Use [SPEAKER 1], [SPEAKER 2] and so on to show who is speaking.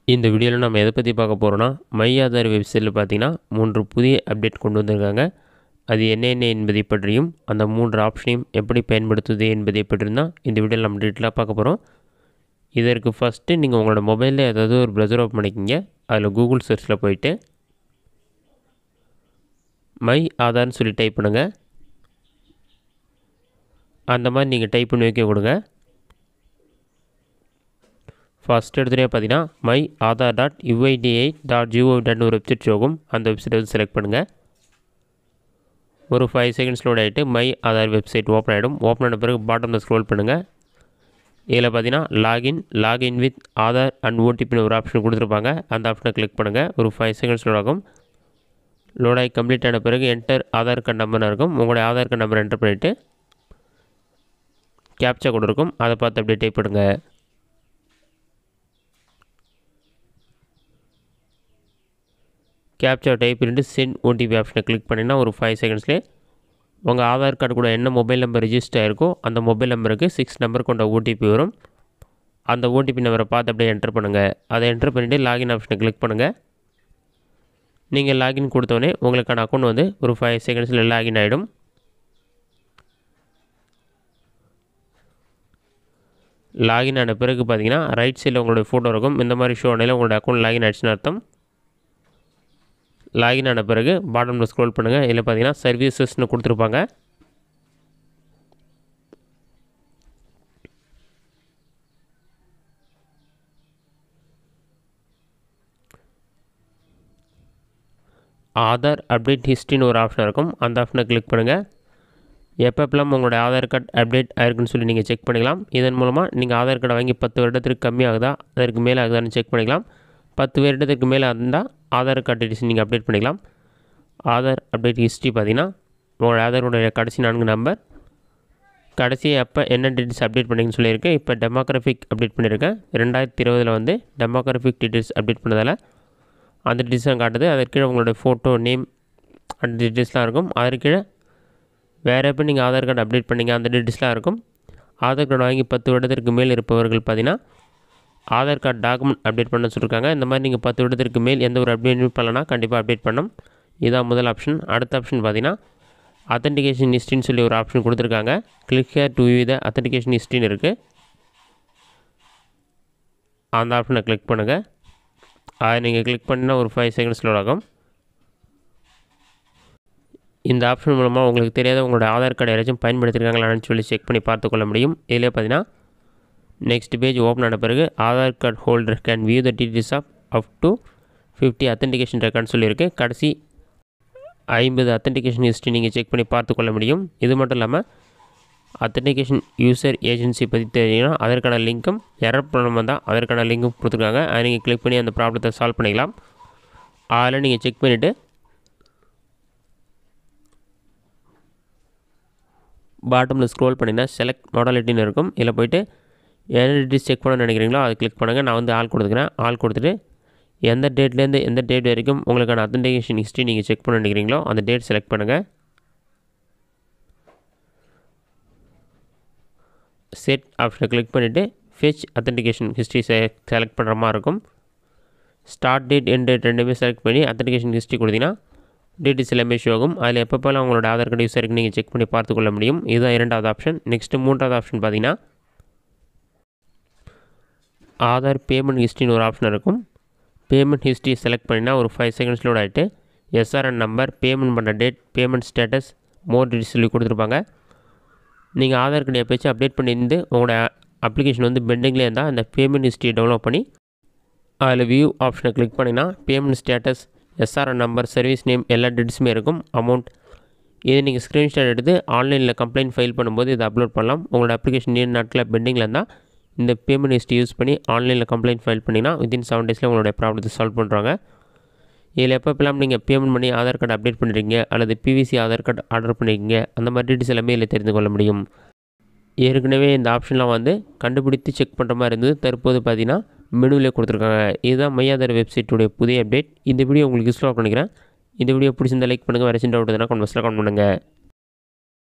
[SPEAKER 1] இந்த வீடியோவில் நம்ம எதை பற்றி பார்க்க போகிறோன்னா மை ஆதார் வெப்சைட்டில் பார்த்தீங்கன்னா மூன்று புதிய அப்டேட் கொண்டு வந்திருக்காங்க அது என்னென்ன என்பதை பற்றியும் அந்த மூன்று ஆப்ஷனையும் எப்படி பயன்படுத்துவது என்பதை பற்றியும் தான் இந்த வீடியோவில் நம்ம டீட்டெயிலாக பார்க்க போகிறோம் இதற்கு ஃபஸ்ட்டு நீங்கள் உங்களோட மொபைலில் ஏதாவது ஒரு ப்ரௌசர் ஓப்பன் பண்ணிக்கிங்க அதில் கூகுள் சர்ச்சில் போயிட்டு மை ஆதார்னு சொல்லி டைப் பண்ணுங்கள் அந்த மாதிரி நீங்கள் டைப் பண்ணி வைக்க கொடுங்க ஃபஸ்ட் எடுத்துகிட்டே பார்த்தீங்கன்னா my Aadhaar dot UIDAI dot gov dot ஒரு வெப்சைட் யோகும் அந்த வெப்சைட்டை வந்து செலக்ட் பண்ணுங்கள் ஒரு ஃபைவ் செகண்ட்ஸ் லோட் ஆகிட்டு மை ஆதார் வெப்சைட் ஓப்பன் ஆகிடும் ஓப்பன் ஆன பிறகு பாட்டமில் ஸ்க்ரோல் பண்ணுங்கள் இதில் பார்த்தீங்கன்னா login login with Aadhaar and ஓடிபின்னு ஒரு ஆப்ஷன் கொடுத்துருப்பாங்க அந்த ஆப்ஷனை கிளிக் பண்ணுங்கள் ஒரு ஃபைவ் செகண்ட்ஸ் லோட் ஆகும் லோட் ஆகி கம்ப்ளீட் ஆன பிறகு என்டர் ஆதார் கார்டு நம்பர் இருக்கும் உங்களுடைய ஆதார் கார்டு நம்பர் என்டர் பண்ணிவிட்டு கேப்சா கூட இருக்கும் அதை பார்த்து அப்படியே டைப் பண்ணுங்க கேப்சா டைப் பண்ணிட்டு சென்ட் ஓடிபி ஆப்ஷனை கிளிக் பண்ணிங்கன்னா ஒரு ஃபைவ் செகண்ட்ஸ்லேயே உங்கள் ஆதார் கார்டு கூட என்ன மொபைல் நம்பர் ரிஜிஸ்டர் ஆயிருக்கோ அந்த மொபைல் நம்பருக்கு சிக்ஸ் நம்பர் கொண்ட ஓடிபி வரும் அந்த ஓடிபி நம்பரை பார்த்து அப்படியே என்டர் பண்ணுங்கள் அதை என்டர் பண்ணிவிட்டு லாகின் ஆப்ஷனை கிளிக் பண்ணுங்கள் நீங்கள் லாகின் கொடுத்தோடனே உங்களுக்கான அக்கௌண்ட் வந்து ஒரு ஃபைவ் செகண்ட்ஸில் லாகின் ஆகிடும் லாகின் ஆன பிறகு பார்த்தீங்கன்னா ரைட் சைடில் உங்களுடைய ஃபோட்டோ இருக்கும் இந்த மாதிரி ஷோ ஆனால உங்களோட அக்கௌண்ட் லாகின் ஆயிடுச்சுன்னு அர்த்தம் லாகின் ஆன பிறகு பாட்டமில் ஸ்க்ரோல் பண்ணுங்கள் இதில் பார்த்தீங்கன்னா சர்வீசஸ்னு கொடுத்துருப்பாங்க ஆதார் அப்டேட் ஹிஸ்ட்ரின்னு ஒரு ஆப்ஷன் இருக்கும் அந்த ஆப்ஷனை கிளிக் பண்ணுங்கள் எப்பப்பெல்லாம் உங்களோட ஆதார் கார்டு அப்டேட் ஆயிருக்குன்னு சொல்லி நீங்கள் செக் பண்ணிக்கலாம் இதன் மூலமாக நீங்கள் ஆதார் கார்டை வாங்கி பத்து வருடத்திற்கு கம்மியாகுதா அதற்கு மேலே ஆகுதான்னு செக் பண்ணிக்கலாம் பத்து வருடத்துக்கு மேலே இருந்தால் ஆதார் கார்டு டீட்டெயில்ஸ் நீங்கள் அப்டேட் பண்ணிக்கலாம் ஆதார் அப்டேட் ஹிஸ்ட்ரி பார்த்தீங்கன்னா உங்களோட ஆதாரோடைய கடைசி நான்கு நம்பர் கடைசி அப்போ என்ன டீட்டெயில்ஸ் அப்டேட் பண்ணிங்கன்னு சொல்லியிருக்கேன் இப்போ டெமோக்ராஃபிக் அப்டேட் பண்ணியிருக்கேன் ரெண்டாயிரத்தி இருபதில் வந்து டெமோக்ராஃபிக் டீட்டெயில்ஸ் அப்டேட் பண்ணதால் அந்த டீட்டெயில்ஸ்லாம் காட்டுது அதற்கு கீழே உங்களோட ஃபோட்டோ நேம் அந்த டீட்டெயில்ஸ்லாம் இருக்கும் அதற்கு கீழே வேறு எப்போ நீங்கள் ஆதார் கார்டு அப்டேட் பண்ணீங்க அந்த டீட்டெயில்ஸ்லாம் இருக்கும் ஆதார் கார்டு வாங்கி பத்து வருடத்திற்கு மேல் இருப்பவர்கள் பார்த்தீங்கன்னா ஆதார் கார்டு டாக்குமெண்ட் அப்டேட் பண்ண சொல்லியிருக்காங்க இந்த மாதிரி நீங்கள் பத்து வருடத்திற்கு மேல் எந்த ஒரு அப்டேட் பண்ணலன்னா கண்டிப்பாக அப்டேட் பண்ணணும் இதான் முதல் ஆப்ஷன் அடுத்த ஆப்ஷன் பார்த்தீங்கன்னா அத்தன்டிகேஷன் ஹிஸ்ட்ரின்னு சொல்லி ஒரு ஆப்ஷன் கொடுத்துருக்காங்க click here to you the authentication ஹிஸ்ட்ரின்னு இருக்குது அந்த ஆப்ஷனை கிளிக் பண்ணுங்கள் அதை நீங்கள் கிளிக் பண்ணினா ஒரு ஃபைவ் செகண்ட்ஸ் லோட் ஆகும் இந்த ஆப்ஷன் மூலமாக உங்களுக்கு தெரியாத உங்களோட ஆதார் கார்டு யாராச்சும் பயன்படுத்திருக்காங்களான்னு சொல்லி செக் பண்ணி பார்த்துக்கொள்ள முடியும் இதிலே பார்த்தீங்கன்னா நெக்ஸ்ட் பேஜ் ஓப்பன் ஆன பிறகு Aadhaar card holder can view the details of up to fifty authentication ரெக்கார்ட்னு சொல்லியிருக்கு கடைசி ஐம்பது அத்தன்டிகேஷன் ஹிஸ்ட்ரி நீங்கள் செக் பண்ணி பார்த்துக்கொள்ள முடியும் இது மட்டும் இல்லாமல் அத்தன்டிகேஷன் யூசர் ஏஜென்சி பற்றி தெரிஞ்சிங்கன்னா அதற்கான லிங்க்கும் எரர் ப்ராப்ளம் வந்தால் அதற்கான லிங்க்கும் கொடுத்துருக்காங்க அதை நீங்கள் கிளிக் பண்ணி அந்த ப்ராப்ளத்தை சால்வ் பண்ணிக்கலாம் அதில் நீங்கள் செக் பண்ணிவிட்டு பாட்டமில் ஸ்க்ரோல் பண்ணிங்கன்னா செலக்ட் மாடலிட்டின்னு இருக்கும் இதில் போய்ட்டு என்ன டீட்டெயில்ஸ் செக் பண்ண நினைக்கிறீங்களோ அதை கிளிக் பண்ணுங்கள் நான் வந்து ஆள் கொடுத்துக்கிறேன் ஆள் கொடுத்துட்டு எந்த டேட்லேருந்து எந்த டேட் வரைக்கும் உங்களுக்கான அத்தன்டிகேஷன் ஹிஸ்ட்ரி நீங்கள் செக் பண்ண நினைக்கிறீங்களோ அந்த டேட் செலக்ட் பண்ணுங்கள் செட் ஆப்ஷனை கிளிக் பண்ணிவிட்டு ஃபெச் அத்தன்டிகேஷன் ஹிஸ்ட்ரி செ செலக்ட் பண்ணுற மாதிரி இருக்கும் ஸ்டார்ட் டேட் எண்ட் டேட் ரெண்டுமே செலக்ட் பண்ணி அத்தன்டிகேஷன் ஹிஸ்ட்ரி கொடுத்தீங்கன்னா டீட்டெயில்ஸ் எல்லாமே ஷோ ஆகும் அதில் எப்பப்போலாம் உங்களோட ஆதார் கார்டு யூஸ் இருக்குது நீங்கள் செக் பண்ணி பார்த்துக்கொள்ள முடியும் இதுதான் இரண்டாவது ஆப்ஷன் நெக்ஸ்ட்டு மூன்றாவது ஆப்ஷன் பார்த்தீங்கன்னா ஆதார் பேமெண்ட் ஹிஸ்ட்ரின்னு ஒரு ஆப்ஷன் இருக்கும் பேமெண்ட் ஹிஸ்ட்ரி செலக்ட் பண்ணினா ஒரு ஃபைவ் செகண்ட்ஸ் லோட் ஆகிட்டு எஸ்ஆர்என் நம்பர் பேமெண்ட் பண்ண date payment status more details சொல்லி கொடுத்துருப்பாங்க நீங்கள் ஆதார் கார்டு எப்போச்சும் அப்டேட் பண்ணியிருந்து உங்களோட அப்ளிகேஷன் வந்து பெண்டிங்லேயே இருந்தால் அந்த பேமெண்ட் ஹிஸ்ட்ரியை டவுன்லோட் பண்ணி அதில் வியூ ஆப்ஷனை கிளிக் பண்ணிங்கன்னா payment status SRN number service name எல்லா டீட்டெயில்ஸுமே இருக்கும் அமௌண்ட் இதை நீங்கள் ஸ்க்ரீன்ஷாட் எடுத்து ஆன்லைனில் கம்ப்ளைண்ட் ஃபைல் பண்ணும்போது இதை அப்லோட் பண்ணலாம் உங்களோட அப்ளிகேஷன் நீண்ட நாட்டில் பெண்டிங்கில் இருந்தால் இந்த பேமெண்ட் ஹிஸ்ட்ரி யூஸ் பண்ணி ஆன்லைனில் கம்ப்ளைண்ட் ஃபைல் பண்ணிங்கன்னா வித்தின் செவன் டேஸில் உங்களுடைய ப்ராப்ளத்தை சால்வ் பண்ணுறாங்க இதில் எப்பப்பெல்லாம் நீங்கள் பேமெண்ட் பண்ணி ஆதார் கார்டு அப்டேட் பண்ணுறீங்க அல்லது பிவிசி ஆதார் கார்டு ஆர்டர் பண்ணியிருக்கீங்க அந்த மாதிரி டீட்டெயில்ஸ் எல்லாமே இதில் தெரிந்து கொள்ள முடியும் ஏற்கனவே இந்த ஆப்ஷன்லாம் வந்து கண்டுபிடித்து செக் பண்ணுற மாதிரி இருந்தது தற்போது பார்த்தீங்கன்னா மெனுவிலே கொடுத்துருக்காங்க இதுதான் மையாதார் வெப்சைட்டுடைய புதிய அப்டேட் இந்த வீடியோ உங்களுக்கு யூஸ்ஃபுல்லாக பண்ணிக்கிறேன் இந்த வீடியோ பிடிச்சிருந்தா லைக் பண்ணுங்கள் வேறு சின்ன டவுட் எதுனா கமெண்ட்ஸில் கமெண்ட் பண்ணுங்கள்